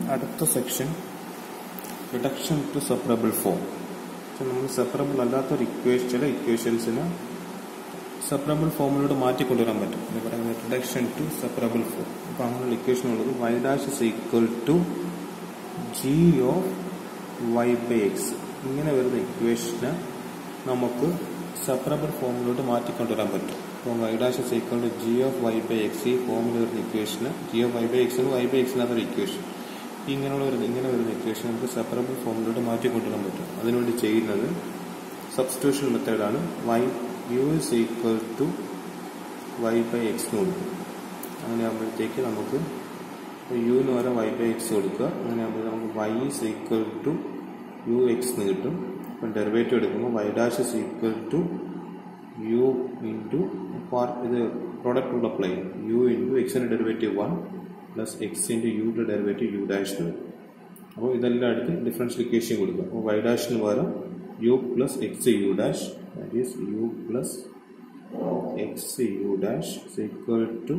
അടുത്ത section reduction to separable form നമ്മൾ separable അല്ലാത്തൊരു ഇക്വേഷൻ ചില ഇക്വേഷൻസിന് സെപ്പറബിൾ ഫോമിലൂടെ മാറ്റിക്കൊണ്ടുവരാൻ പറ്റും എന്ന് പറയുന്നത് റിഡക്ഷൻ ടു സെപ്പറബിൾ ഫോം അപ്പോൾ അങ്ങനെയുള്ള ഇക്വേഷൻ ഉള്ളത് y dash is equal to g of y by x ഇങ്ങനെ വരുന്ന ഇക്വേഷന് നമുക്ക് സെപ്പറബിൾ ഫോമിലോട്ട് മാറ്റിക്കൊണ്ടുവരാൻ പറ്റും അപ്പോൾ y dash is equal to g of y by x ഈ ഫോമിൽ വരുന്ന ഇക്വേഷന് ജി ഓഫ് വൈ ബൈ എക്സിന് വൈ ബൈ എക്സിനകത്തൊരു ഇക്വേഷൻ ഇങ്ങനെയുള്ള വരുന്ന ഇങ്ങനെ വരുന്ന ഇക്വേഷൻ നമുക്ക് സെപ്പറബിൾ ഫോമിലോട്ട് മാറ്റിക്കൊണ്ടുവരാൻ പറ്റും അതിനുവേണ്ടി ചെയ്യുന്നത് സബ്സ്റ്റിറ്റ്യൂഷൻ മെത്തേഡാണ് y u is equal to y by x എന്ന് കൊടുക്കും അങ്ങനെ ആകുമ്പോഴത്തേക്ക് നമുക്ക് യുവിന് പകരം വൈ ബൈ എക്സ് കൊടുക്കുക അങ്ങനെ ആകുമ്പോൾ നമുക്ക് y is equal to u x എന്ന് കിട്ടും ഇപ്പം ഡെറിവേറ്റീവ് എടുക്കുമ്പോൾ y dash is equal to u into part ഇത് പ്രോഡക്റ്റ് ഉള്ള പ്ലെയിൻ യു ഇൻറ്റു എക്സിൻ്റെ derivative one plus x into യുടെ ഡെറിവേറ്റീവ് യു ഡാഷ് എന്ന് വരും അപ്പോൾ ഇതെല്ലാം എടുത്ത് ഡിഫറൻഷ്യൽ ഇക്വേഷൻ കൊടുക്കുക അപ്പോൾ വൈ ഡാഷിന് പകരം u plus x u dash that is u plus x u dash is equal to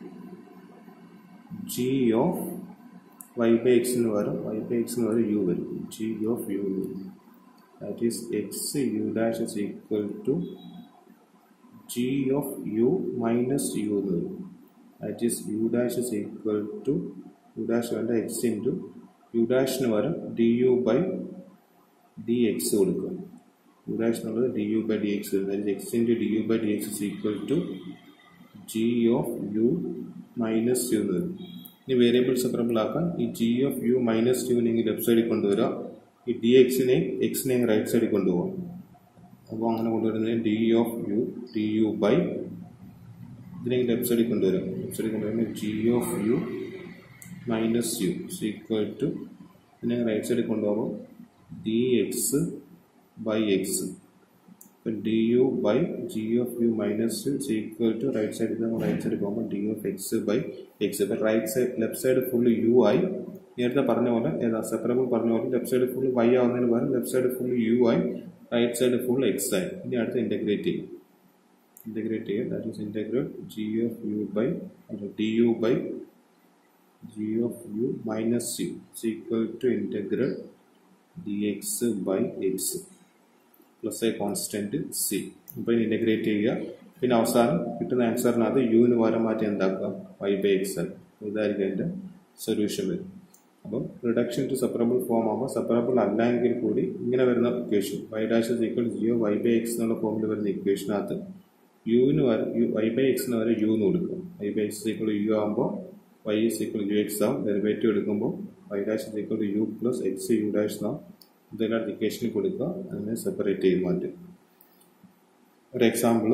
g of y by എക്സിന് പകരം വൈ ബൈ എക്സിന് പകരം യു വരും g of u that is x u dash is equal to g of u minus u എന്ന് വരും that is u dash is equal to u dash വേണ്ട x into u ഡാഷിന് പകരം d u by d x കൊടുക്കുക U dash എന്നുള്ളത് d u by d x വരും that x into d u by d x is equal to g of u minus u എന്ന് വരും ഇനി variable separable ആക്കാൻ ഈ ജി ഓഫ് യു മൈനസ് യുവിനെ left സൈഡിൽ കൊണ്ടുവരിക ഈ ഡി എക്സിനെയും എക്സിനെയും റൈറ്റ് സൈഡിൽ കൊണ്ടുപോകാം അപ്പോൾ അങ്ങനെ കൊണ്ടുവരുന്നത് d of u d u by ഇതിനെ ലെഫ്റ്റ് സൈഡിൽ കൊണ്ടുവരാം ലെഫ്റ്റ് സൈഡിൽ കൊണ്ടുവരുമ്പോൾ g of u minus u equal to ഇതിനെ റൈറ്റ് സൈഡിൽ കൊണ്ടുപോകുമ്പോൾ ഡി എക്സ് ബൈ എക്സ് ഇപ്പം d u by g of u minus u equal to right സൈഡിൽ നമ്മൾ റൈറ്റ് സൈഡിൽ പോകുമ്പോൾ d of x by x ഇപ്പം right side left side full u ആയി നേരത്തെ പറഞ്ഞ പോലെ ഏതാ സെപ്പറബിൾ പറഞ്ഞ പോലെ ലെഫ്റ്റ് സൈഡ് ഫുൾ വൈ ആവുന്നതിന് പകരം ലെഫ്റ്റ് സൈഡ് ഫുൾ യു ആയി റൈറ്റ് സൈഡ് ഫുൾ എക്സ് ആയി ഇനി അടുത്ത് ഇൻ്റഗ്രേറ്റ് ചെയ്യും ഇൻ്റഗ്രേറ്റ് ചെയ്യുക that is integrate g of u by d u by g of u minus u equal to integrate d x by x plus a constant c അപ്പോൾ ഇനി integrate ചെയ്യുക പിന്നെ അവസാനം കിട്ടുന്ന ആൻസറിനകത്ത് യുവിന് പകരം മാറ്റി എന്താക്കുക വൈ ബൈ എക്സ് ആയി ഇതായിരിക്കും അതിൻ്റെ സൊല്യൂഷൻ വരും അപ്പം റിഡക്ഷൻ ടു സെപ്പറബിൾ ഫോം ആകുമ്പോൾ സെപ്പറബിൾ അല്ലെങ്കിൽ കൂടി ഇങ്ങനെ വരുന്ന equation y dash is equal ജിയോ വൈ ബൈ എക്സ് എന്നുള്ള ഫോമിൽ വരുന്ന ഇക്വേഷനകത്ത് യുവിന് വരെ യു വൈ ബൈ എക്സിന് വരെ യു എന്ന് കൊടുക്കും y by x equal u ആകുമ്പോൾ y is equal u x ആവും ഡെറിവേറ്റീവ് എടുക്കുമ്പോൾ y dash is equal u plus x u dash ആവും ഇതെല്ലാം ഇക്വേഷനിൽ കൊടുക്കുക അതിനെ സെപ്പറേറ്റ് ചെയ്ത് മാറ്റും ഒരു example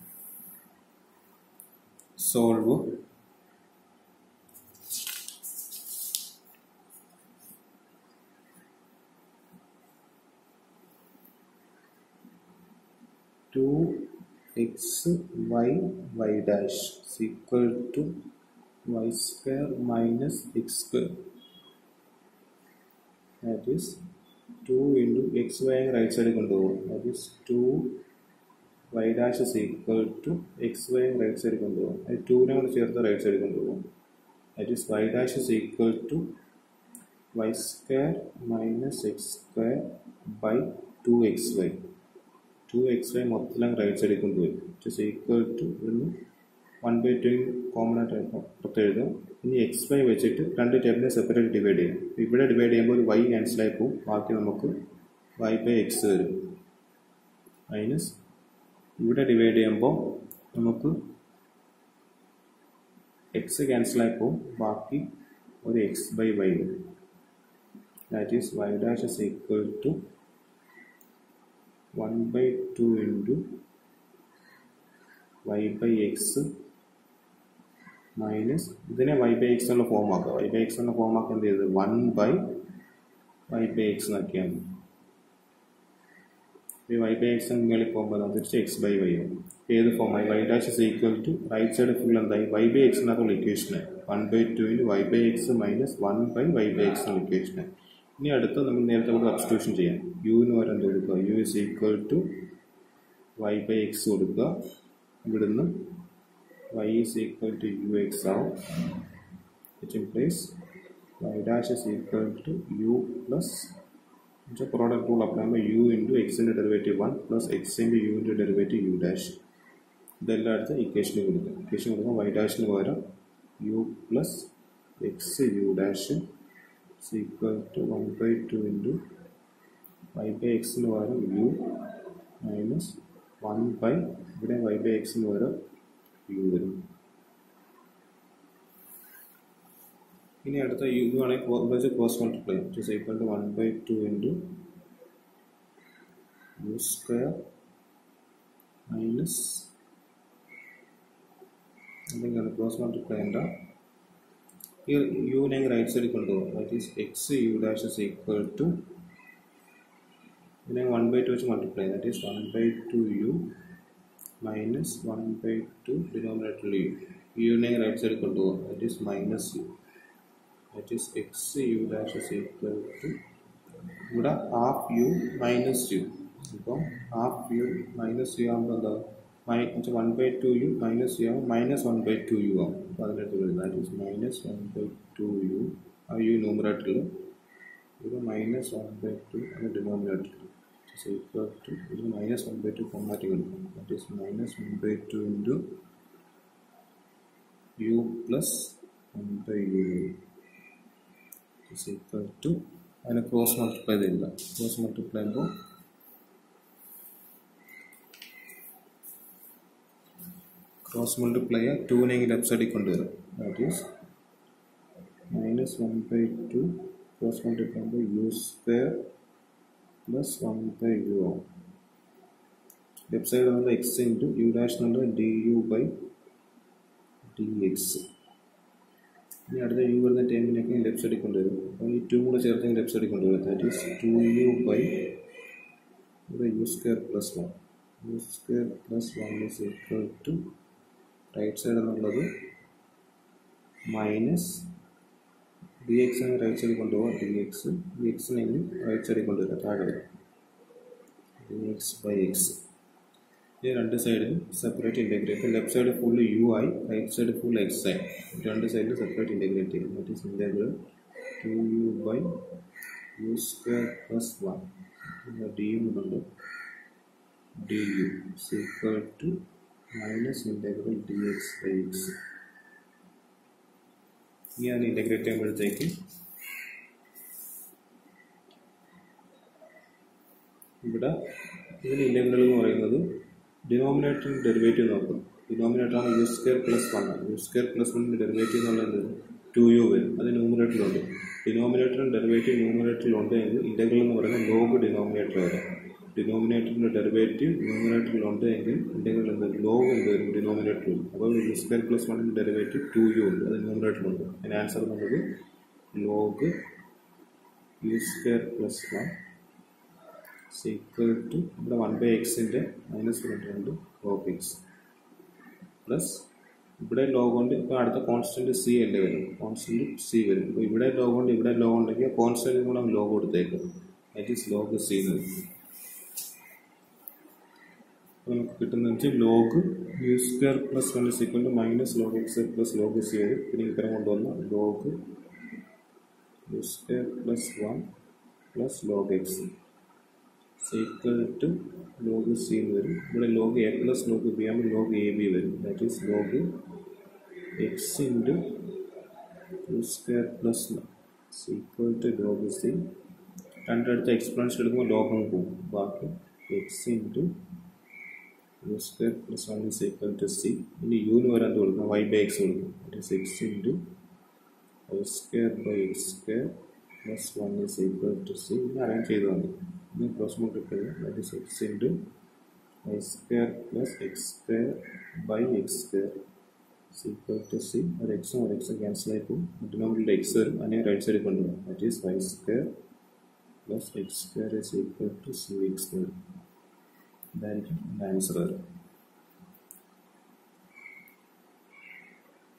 solve two X y y dash equal to y square minus x square that is two into x Y right സൈഡിൽ കൊണ്ടുപോകും ദാറ്റ് ഈസ് ടു വൈ ഡാഷ് ഇസ് ഈക്വൽ ടു എക്സ് വൈ റൈറ്റ് സൈഡിൽ കൊണ്ടുപോകും അത് ടൂവിനെ കൂടെ ചേർത്ത് റൈറ്റ് സൈഡിൽ കൊണ്ടുപോകും that is y dash is equal to y square minus x square by two X y two X y മൊത്തം റൈറ്റ് സൈഡിൽ കൊണ്ടുപോയി ഇറ്റ് ഇസ് ഈക്വൽ ടു ഇവിടുന്ന് വൺ ബൈ ടു കോമൺ ആയിട്ട് പുറത്ത് എഴുതാം ഇനി എക്സ് വൈ വെച്ചിട്ട് രണ്ട് ടേബിളിനെ സെപ്പറേറ്റ് ഡിവൈഡ് ചെയ്യാം ഇവിടെ ഡിവൈഡ് ചെയ്യുമ്പോൾ ഒരു വൈ ക്യാൻസലായി പോകും ബാക്കി നമുക്ക് വൈ ബൈ എക്സ് വരും മൈനസ് ഇവിടെ ഡിവൈഡ് ചെയ്യുമ്പോൾ നമുക്ക് എക്സ് ക്യാൻസലായി പോകും ബാക്കി ഒരു എക്സ് ബൈ വൈ വരും that is y dash is equal to one by two into y by x minus ഇതിനെ വൈ ബൈ എക്സ് എന്നുള്ള ഫോം ആക്കുക വൈ ബൈ എക്സ് എന്ന ഫോം ആക്കുക എന്ത് ചെയ്തത് one by y by x എന്നാക്കിയാൽ മതി ഈ വൈ ബൈ എക്സ് മുകളിൽ പോകുമ്പോൾ തിരിച്ച് എക്സ് ബൈ വൈ ആവും ഏത് ഫോമായി y dash is equal to right side full എന്തായി വൈ ബൈ എക്സിനകത്തുള്ള ഇക്വേഷന് one by two into y by x minus one by y by x എന്നുള്ള ഇക്വേഷന് ഇനി അടുത്ത് നമ്മൾ നേരത്തെ കൂടെ സബ്സ്റ്റിറ്റ്യൂഷൻ ചെയ്യാം യുവിന് പകരം എന്ത് കൊടുക്കുക u is equal to y by x കൊടുക്കുക ഇവിടുന്ന് y is equal to ux ആവും which implies y dash is equal to u plus product rule apply ചെയ്യുമ്പോൾ യു ഇൻറ്റു എക്സിൻ്റെ derivative one plus x into യുവിൻ്റെ derivative u dash ഇതെല്ലാം അടുത്ത് ഇക്വേഷനിൽ കൊടുക്കുക ഇക്വേഷൻ കൊടുക്കുമ്പോൾ വൈ ഡാഷിന് പകരം u plus x u dash is equal to one by two into y by എക്സിന് പകരം യു മൈനസ് വൺ ബൈ ഇവിടെ വൈ ബൈ എക്സിന് പകരം യു വരും ഇനി അടുത്ത യു ഇതുവാണെങ്കിൽ വെച്ച് cross multiply it is equal to one by two into u square minus എന്തെങ്കിലും ക്രോസ് മൾട്ടിപ്ലൈ ഉണ്ടാ ഈ യുവിനെ റൈറ്റ് സൈഡിൽ കൊണ്ടുപോകും that is x u dash is equal to ഇതിനെ വൺ ബൈ ടു വെച്ച് multiply that is one by two u minus one by two ഡിനോമിനേറ്ററിൽ u യുവിനെ റൈറ്റ് സൈഡിൽ കൊണ്ടുപോകും that is minus u that is x u dash is equal to ഇവിടെ half u minus u ഇപ്പം half u minus u ആകുമ്പോൾ എന്താ മൈ one by two u minus u ആകും minus one by two u ആകും അപ്പോൾ അതിനകത്ത് വരുന്നത് that is minus one by two u ആ യു ന്യൂമറേറ്ററിൽ ഇത് മൈനസ് വൺ ബൈ ടു അത് ഡിനോമിനേറ്ററിൽ ഇറ്റ്സ് ഈക്വൽ ടു ഇത് minus one by two formatting എടുക്കും that is minus one by two into u plus one by u it's equal to അതിനെ cross multiply ചെയ്യില്ല cross multiply ചെയ്യുമ്പോൾ cross multiply ടൂനെ left സൈഡിൽ കൊണ്ടുവരും that is minus one by two cross multiply ചെയ്യുമ്പോൾ u square plus one by u ആവും left side എന്നുള്ളത് x into u dash എന്നുള്ളത് d u by d x ഇനി അടുത്ത യു വരുന്ന ടൈമിനൊക്കെ ലെഫ്റ്റ് സൈഡിൽ കൊണ്ടുവരും അപ്പോൾ ഈ ടു കൂടെ ചേർത്ത് ലെഫ്റ്റ് സൈഡിൽ കൊണ്ടുവരും that is two u by ഇവിടെ u square plus one u square plus one is equal to right side എന്നുള്ളത് മൈനസ് ഡി എക്സിനെ റൈറ്റ് സൈഡിൽ കൊണ്ടുപോകാം ഡി എക്സ് ഡി എക്സിനെങ്കിലും റൈറ്റ് സൈഡിൽ കൊണ്ടുവരാം താഴെ വരും ഡി എക്സ് ബൈ എക്സ് ഈ രണ്ട് സൈഡിലും separate integrate left side full u ആയി റൈറ്റ് സൈഡ് ഫുൾ എക്സ് ആയി രണ്ട് സൈഡിലും സെപ്പറേറ്റ് ഇൻറ്റഗ്രേറ്റ് ചെയ്യും that is integral two u by u square plus one d u ഉണ്ട് d u equal to minus integral d x by x ഇനി അത് integrate ചെയ്യുമ്പോഴത്തേക്ക് ഇവിടെ ഇതിന് ഇൻറ്റഗ്രൽ എന്ന് പറയുന്നത് ഡിനോമിനേറ്ററിൻ്റെ ഡെറിവേറ്റീവ് നോക്കും ഡിനോമിനേറ്ററാണ് u square plus one u square plus വണ്ണിൻ്റെ ഡെറിവേറ്റീവ് എന്നുള്ളത് ടു യു വരും അത് ന്യൂമറേറ്ററിലുണ്ട് ഡിനോമിനേറ്ററിൻ്റെ ഡെറിവേറ്റീവ് ന്യൂമറേറ്ററിലുണ്ട് എങ്കിൽ ഇൻറ്റഗ്രൽ എന്ന് പറയുന്നത് ലോഗ് ഡിനോമിനേറ്റർ വരും ഡിനോമിനേറ്ററിൻ്റെ ഡെറിവേറ്റീവ് ന്യൂമറേറ്ററിലുണ്ട് എങ്കിൽ ഇൻറ്റഗ്രൽ എന്ത് ലോഗ് എന്ത് വരും ഡിനോമിനേറ്ററിൽ അപ്പോൾ യു സ്ക്വയർ പ്ലസ് വണ്ണിൻ്റെ ഡെറിവേറ്റീവ് ടു യു ഉണ്ട് അത് ന്യൂമറേറ്ററിലുണ്ട് അതിന് ആൻസർ എന്നുള്ളത് log u square plus one is equal to ഇവിടെ വൺ ബൈ എക്സിൻ്റെ മൈനസ് രണ്ട് ലോഗ് എക്സ് പ്ലസ് ഇവിടെ ലോഗ് കൊണ്ട് ഇപ്പോൾ അടുത്ത കോൺസ്റ്റൻറ്റ് സി അല്ലേ വരും കോൺസ്റ്റൻറ്റ് സി വരും ഇപ്പോൾ ഇവിടെ ലോഗ് കൊണ്ട് ഇവിടെ ലോഗ് ഉണ്ടെങ്കിൽ കോൺസ്റ്റൻറ്റിന് കൂടെ ലോഗ് കൊടുത്തേക്കും ദാറ്റ് ഈസ് ലോഗ് സി എന്ന് വരും അപ്പോൾ നമുക്ക് കിട്ടുന്നത് വെച്ചാൽ log u square plus one is equal to minus log x plus log c വരും പിന്നെ ഇത്തരം കൊണ്ടുവന്ന log u square plus one plus log x equal to log c എന്ന് വരും ഇവിടെ log a plus log b ആകുമ്പോൾ log a b വരും that is log x into two square plus equal to log C രണ്ടടുത്ത് exponents എടുക്കുമ്പോൾ log അങ്ങ് പോകും ബാക്കി x into u square plus one is equal to c ഇനി യുവിന് വരാൻ കൊടുക്കും വൈ ബൈ എക്സ് കൊടുക്കും that is x into y square by x square plus one is equal to c ഇത് അറേഞ്ച് ചെയ്ത് മതി ഇത് cross multiply that is x into y square plus x square by x square equal to c ഒരു എക്സും ഒരു എക്സും cancel ആയി പോകും ഡിനോമിനേറ്റർ എക്സ് വരും അതിനെ റൈറ്റ് സൈഡിൽ കൊണ്ടുപോകും that is y square plus x square is equal to c x വരും ഇതായിരിക്കും ആൻസർ വരും